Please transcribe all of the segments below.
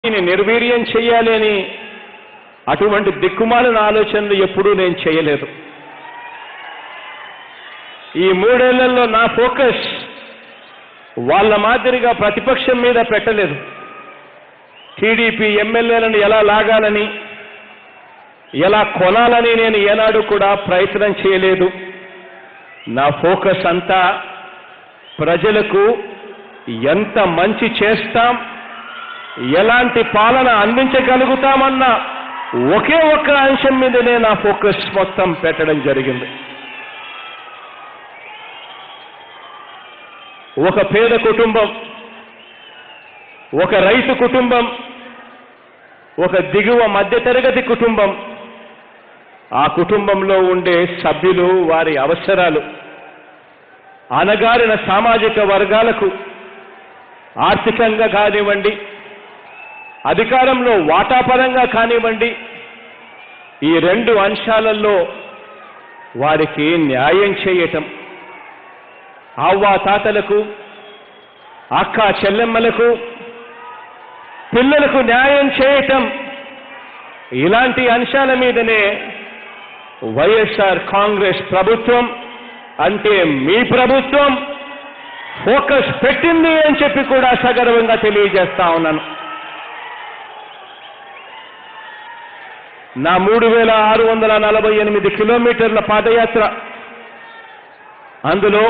పార్టీని నిర్వీర్యం చేయాలి అని అటువంటి దిక్కుమాలిన ఆలోచనలు ఎప్పుడూ నేను చేయలేదు ఈ మూడేళ్లలో నా ఫోకస్ వాళ్ళ మాదిరిగా ప్రతిపక్షం మీద పెట్టలేదు టీడీపీ ఎమ్మెల్యేలను ఎలా లాగాలని ఎలా కొనాలని నేను ఏనాడు కూడా ప్రయత్నం చేయలేదు నా ఫోకస్ అంతా ప్రజలకు ఎంత మంచి చేస్తాం ఎలాంటి పాలన అందించగలుగుతామన్న ఒకే ఒక్క అంశం మీదనే నా ఫోకస్ మొత్తం పెట్టడం జరిగింది ఒక పేద కుటుంబం ఒక రైతు కుటుంబం ఒక దిగువ మధ్యతరగతి కుటుంబం ఆ కుటుంబంలో ఉండే సభ్యులు వారి అవసరాలు అనగారిన సామాజిక వర్గాలకు ఆర్థికంగా కానివ్వండి అధికారంలో వాటాపరంగా కానివ్వండి ఈ రెండు అంశాలలో వారికి న్యాయం చేయటం అవ్వా తాతలకు అక్క చెల్లెమ్మలకు పిల్లలకు న్యాయం చేయటం ఇలాంటి అంశాల మీదనే వైఎస్ఆర్ కాంగ్రెస్ ప్రభుత్వం అంటే మీ ప్రభుత్వం ఫోకస్ పెట్టింది అని చెప్పి కూడా సగర్వంగా తెలియజేస్తా ఉన్నాను నా మూడు వేల ఆరు వందల నలభై ఎనిమిది కిలోమీటర్ల పాదయాత్ర అందులో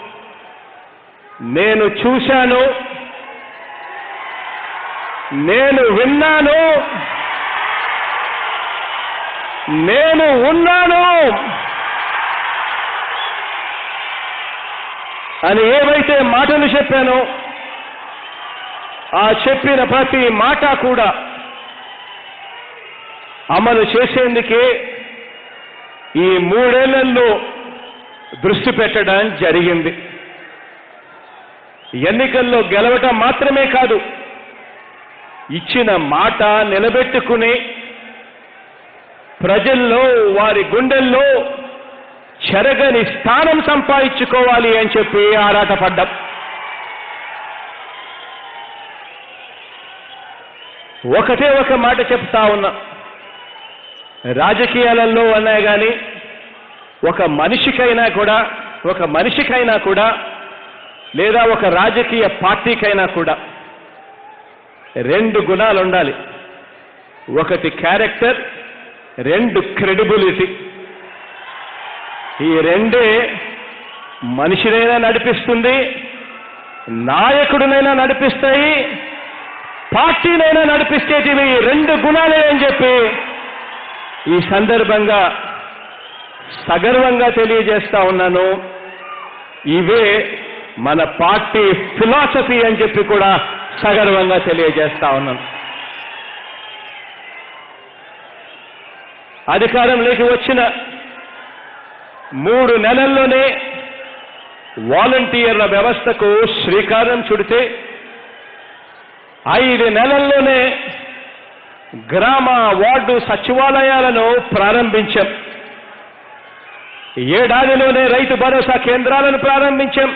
నేను చూశాను నేను విన్నాను నేను ఉన్నాను అని ఏవైతే మాటలు చెప్పానో ఆ చెప్పిన ప్రతి మాట కూడా అమలు చేసేందుకే ఈ మూడేళ్లలో దృష్టి పెట్టడం జరిగింది ఎన్నికల్లో గెలవటం మాత్రమే కాదు ఇచ్చిన మాట నిలబెట్టుకుని ప్రజల్లో వారి గుండెల్లో చెరగని స్థానం సంపాదించుకోవాలి అని చెప్పి ఆరాటపడ్డాం ఒకటే ఒక మాట చెప్తా ఉన్నా రాజకీయాలలో అన్నా కానీ ఒక మనిషికైనా కూడా ఒక మనిషికైనా కూడా లేదా ఒక రాజకీయ పార్టీకైనా కూడా రెండు గుణాలు ఉండాలి ఒకటి క్యారెక్టర్ రెండు క్రెడిబిలిటీ ఈ రెండే మనిషినైనా నడిపిస్తుంది నాయకుడినైనా నడిపిస్తాయి పార్టీనైనా నడిపిస్తేటివి ఈ రెండు గుణాలే అని చెప్పి ఈ సందర్భంగా సగర్వంగా తెలియజేస్తా ఉన్నాను ఇవే మన పార్టీ ఫిలాసఫీ అని చెప్పి కూడా సగర్వంగా తెలియజేస్తా ఉన్నాను అధికారంలోకి వచ్చిన మూడు నెలల్లోనే వాలంటీర్ల వ్యవస్థకు శ్రీకారం చుడితే ఐదు నెలల్లోనే గ్రామ వార్డు సచివాలయాలను ప్రారంభించాం ఏడాదిలోనే రైతు భరోసా కేంద్రాలను ప్రారంభించాం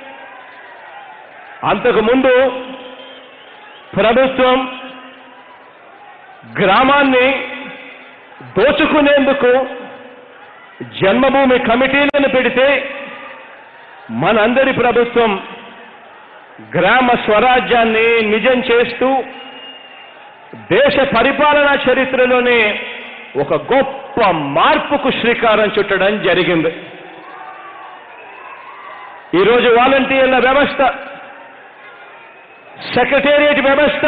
అంతకు ముందు ప్రభుత్వం గ్రామాన్ని దోచుకునేందుకు జన్మభూమి కమిటీలను పెడితే మనందరి ప్రభుత్వం గ్రామ స్వరాజ్యాన్ని నిజం చేస్తూ దేశ పరిపాలనా చరిత్రలోనే ఒక గొప్ప మార్పుకు శ్రీకారం చుట్టడం జరిగింది ఈరోజు వాలంటీర్ల వ్యవస్థ సెక్రటేరియట్ వ్యవస్థ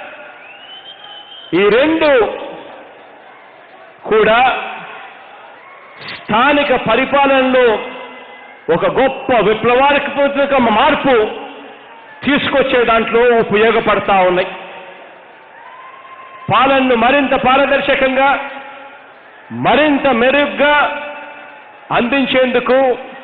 ఈ రెండు కూడా స్థానిక పరిపాలనలో ఒక గొప్ప విప్లవాత్మక మార్పు తీసుకొచ్చే దాంట్లో ఉపయోగపడతా ఉన్నాయి పాలనను మరింత పారదర్శకంగా మరింత మెరుగ్గా అందించేందుకు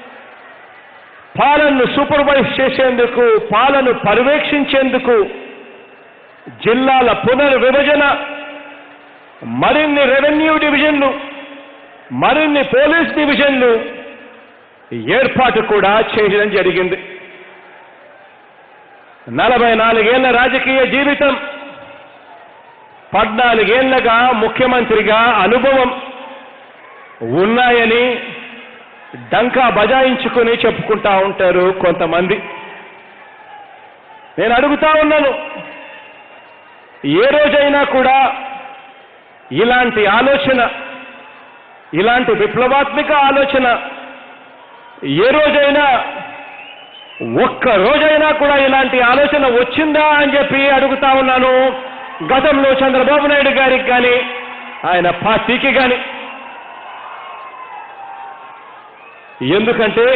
పాలనను సూపర్వైజ్ చేసేందుకు పాలన పర్యవేక్షించేందుకు జిల్లాల పునర్విభజన మరిన్ని రెవెన్యూ డివిజన్లు మరిన్ని పోలీస్ డివిజన్లు ఏర్పాటు కూడా చేయడం జరిగింది నలభై నాలుగేళ్ల రాజకీయ జీవితం పద్నాలుగేళ్లగా ముఖ్యమంత్రిగా అనుభవం ఉన్నాయని డంకా బజాయించుకుని చెప్పుకుంటా ఉంటారు కొంతమంది నేను అడుగుతా ఉన్నాను ఏ రోజైనా కూడా ఇలాంటి ఆలోచన ఇలాంటి విప్లవాత్మక ఆలోచన ఏ రోజైనా ఒక్క రోజైనా కూడా ఇలాంటి ఆలోచన వచ్చిందా అని చెప్పి అడుగుతా ఉన్నాను గతంలో చంద్రబాబు నాయుడు గారికి కానీ ఆయన పార్టీకి కానీ ఎందుకంటే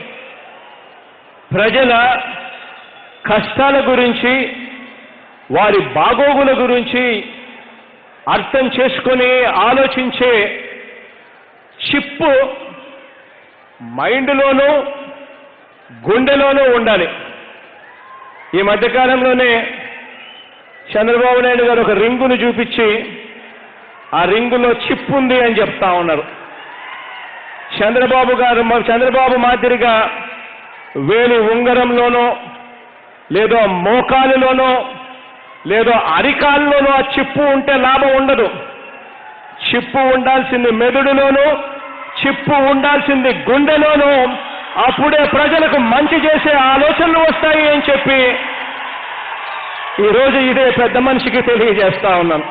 ప్రజల కష్టాల గురించి వారి బాగోగుల గురించి అర్థం చేసుకొని ఆలోచించే చిప్పు మైండ్లోనూ గుండెలోనూ ఉండాలి ఈ మధ్యకాలంలోనే చంద్రబాబు నాయుడు గారు ఒక రింగును చూపించి ఆ రింగులో చిప్ ఉంది అని చెప్తా ఉన్నారు చంద్రబాబు గారు చంద్రబాబు మాదిరిగా వేలి ఉంగరంలోనో లేదో మోకాలులోనో లేదో అరికాల్లోనో ఆ చిప్పు ఉంటే లాభం ఉండదు చిప్పు ఉండాల్సింది మెదడులోనూ చిప్పు ఉండాల్సింది గుండెలోనూ అప్పుడే ప్రజలకు మంచి చేసే ఆలోచనలు వస్తాయి అని చెప్పి ఈరోజు ఇదే పెద్ద మనిషికి తెలియజేస్తా ఉన్నాను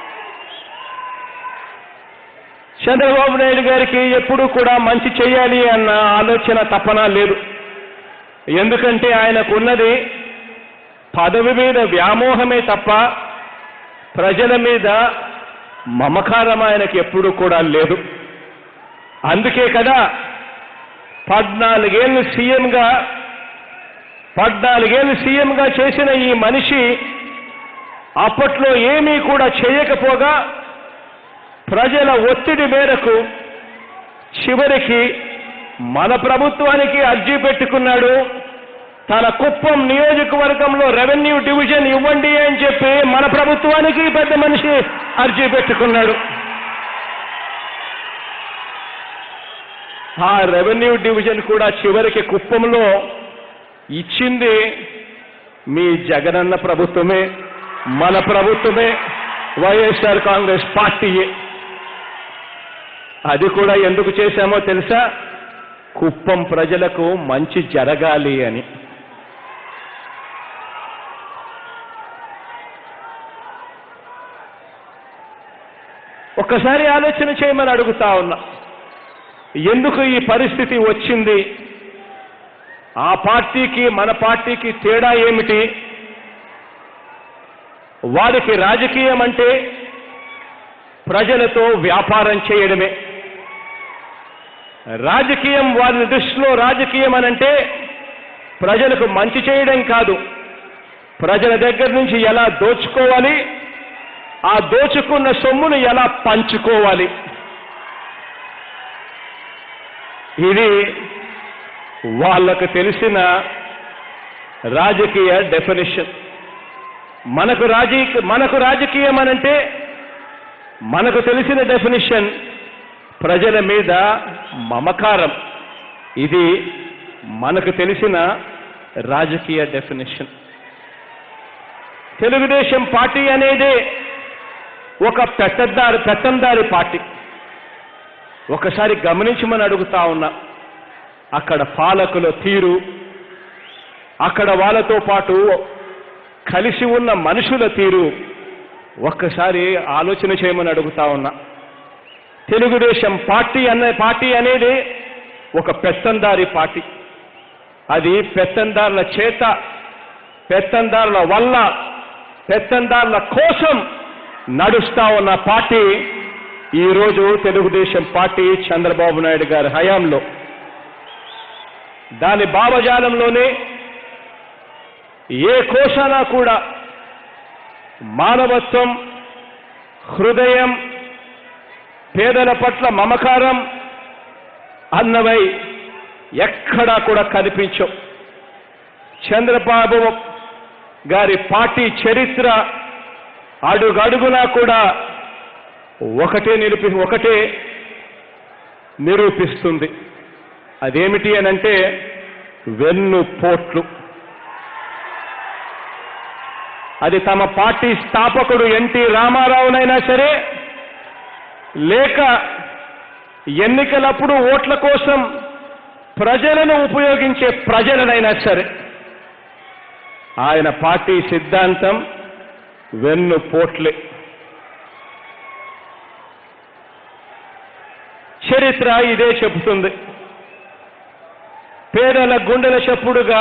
చంద్రబాబు నాయుడు గారికి ఎప్పుడూ కూడా మంచి చేయాలి అన్న ఆలోచన తపన లేదు ఎందుకంటే ఆయనకున్నది పదవి మీద వ్యామోహమే తప్ప ప్రజల మీద మమకారం ఆయనకి ఎప్పుడూ కూడా లేదు అందుకే కదా పద్నాలుగేళ్ళు సీఎంగా పద్నాలుగేళ్ళు సీఎంగా చేసిన ఈ మనిషి అప్పట్లో ఏమీ కూడా చేయకపోగా ప్రజల ఒత్తిడి మేరకు చివరికి మన ప్రభుత్వానికి అర్జీ పెట్టుకున్నాడు తన కుప్పం నియోజకవర్గంలో రెవెన్యూ డివిజన్ ఇవ్వండి అని చెప్పి మన ప్రభుత్వానికి పెద్ద మనిషి అర్జీ పెట్టుకున్నాడు ఆ రెవెన్యూ డివిజన్ కూడా చివరికి కుప్పంలో ఇచ్చింది మీ జగనన్న ప్రభుత్వమే మన ప్రభుత్వమే వైఎస్ఆర్ కాంగ్రెస్ పార్టీయే అది కూడా ఎందుకు చేశామో తెలుసా కుప్పం ప్రజలకు మంచి జరగాలి అని ఒక్కసారి ఆలోచన చేయమని అడుగుతా ఉన్నా ఎందుకు ఈ పరిస్థితి వచ్చింది ఆ పార్టీకి మన పార్టీకి తేడా ఏమిటి వారికి రాజకీయం అంటే ప్రజలతో వ్యాపారం చేయడమే రాజకీయం వారి దృష్టిలో రాజకీయం అనంటే ప్రజలకు మంచి చేయడం కాదు ప్రజల దగ్గర నుంచి ఎలా దోచుకోవాలి ఆ దోచుకున్న సొమ్మును ఎలా పంచుకోవాలి ఇది వాళ్ళకు తెలిసిన రాజకీయ డెఫినేషన్ మనకు రాజకీయ మనకు రాజకీయం అనంటే మనకు తెలిసిన డెఫినిషన్ ప్రజల మీద మమకారం ఇది మనకు తెలిసిన రాజకీయ డెఫినేషన్ తెలుగుదేశం పార్టీ అనేది ఒక పెట్టద్దారి పెట్టందారి పార్టీ ఒకసారి గమనించమని అడుగుతా ఉన్నా అక్కడ పాలకుల తీరు అక్కడ వాళ్ళతో పాటు కలిసి ఉన్న మనుషుల తీరు ఒక్కసారి ఆలోచన చేయమని అడుగుతా ఉన్నా తెలుగుదేశం పార్టీ అనే పార్టీ అనేది ఒక పెత్తందారి పార్టీ అది పెత్తందారుల చేత పెత్తందారుల వల్ల పెత్తందారుల కోసం నడుస్తా ఉన్న పార్టీ ఈరోజు తెలుగుదేశం పార్టీ చంద్రబాబు నాయుడు గారి హయాంలో దాని భావజాలంలోనే ఏ కోశాన కూడా మానవత్వం హృదయం పేదల పట్ల మమకారం అన్నవై ఎక్కడా కూడా కనిపించవు చంద్రబాబు గారి పార్టీ చరిత్ర అడుగడుగునా కూడా ఒకటే నిరూపి ఒకటే నిరూపిస్తుంది అదేమిటి అనంటే వెన్ను పోట్లు అది తమ పార్టీ స్థాపకుడు ఎన్టీ రామారావునైనా సరే లేక ఎన్నికలప్పుడు ఓట్ల కోసం ప్రజలను ఉపయోగించే ప్రజలనైనా సరే ఆయన పార్టీ సిద్ధాంతం వెన్ను పోట్లే చరిత్ర ఇదే చెబుతుంది పేదల గుండెల చప్పుడుగా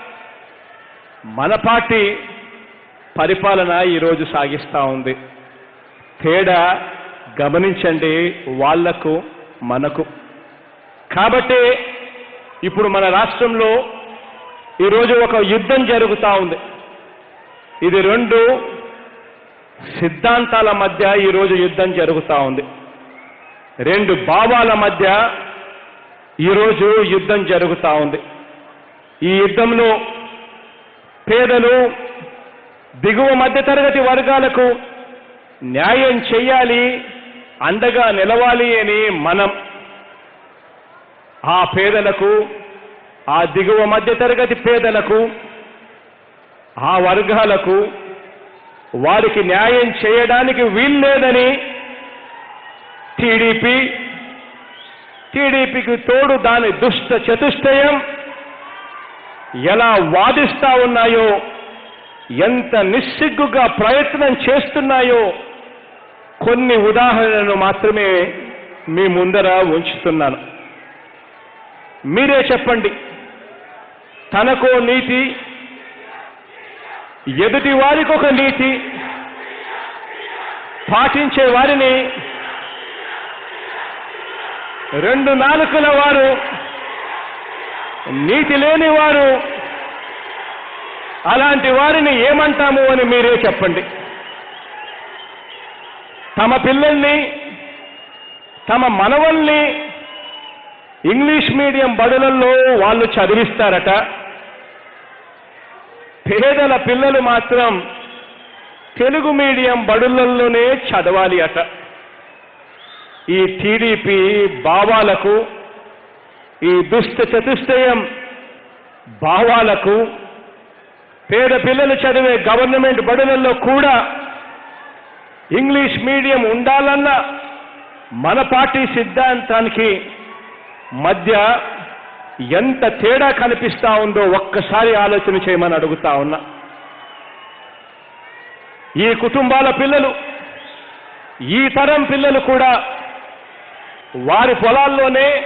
మన పార్టీ పరిపాలన ఈరోజు సాగిస్తూ ఉంది తేడా గమనించండి వాళ్లకు మనకు కాబట్టి ఇప్పుడు మన రాష్ట్రంలో ఈరోజు ఒక యుద్ధం జరుగుతూ ఉంది ఇది రెండు సిద్ధాంతాల మధ్య ఈరోజు యుద్ధం జరుగుతూ ఉంది రెండు భావాల మధ్య ఈరోజు యుద్ధం జరుగుతూ ఉంది ఈ యుద్ధంలో పేదలు దిగువ మధ్యతరగతి వర్గాలకు న్యాయం చెయ్యాలి అండగా నిలవాలి అని మనం ఆ పేదలకు ఆ దిగువ మధ్యతరగతి పేదలకు ఆ వర్గాలకు వారికి న్యాయం చేయడానికి వీల్లేదని టీడీపీ టీడీపీకి తోడు దాని దుష్ట చతుష్టయం ఎలా వాదిస్తా ఉన్నాయో ఎంత నిస్సిగ్గుగా ప్రయత్నం చేస్తున్నాయో కొన్ని ఉదాహరణలు మాత్రమే మీ ముందర ఉంచుతున్నాను మీరే చెప్పండి తనకో నీతి ఎదుటి వారికి ఒక నీతి పాటించే వారిని రెండు నాలుకల వారు నీతి లేని వారు అలాంటి వారిని ఏమంటాము అని మీరే చెప్పండి తమ పిల్లల్ని తమ మనవల్ని ఇంగ్లీష్ మీడియం బడులలో వాళ్ళు చదివిస్తారట పేదల పిల్లలు మాత్రం తెలుగు మీడియం బడులలోనే చదవాలి అట ఈ టీడీపీ భావాలకు ఈ దుష్ట చతుష్టయం భావాలకు పేద పిల్లలు చదివే గవర్నమెంట్ బడులలో కూడా ఇంగ్లీష్ మీడియం ఉండాలన్న మన పార్టీ సిద్ధాంతానికి మధ్య ఎంత తేడా కనిపిస్తా ఉందో ఒక్కసారి ఆలోచన చేయమని అడుగుతా ఉన్నా ఈ కుటుంబాల పిల్లలు ఈ తరం పిల్లలు కూడా వారి పొలాల్లోనే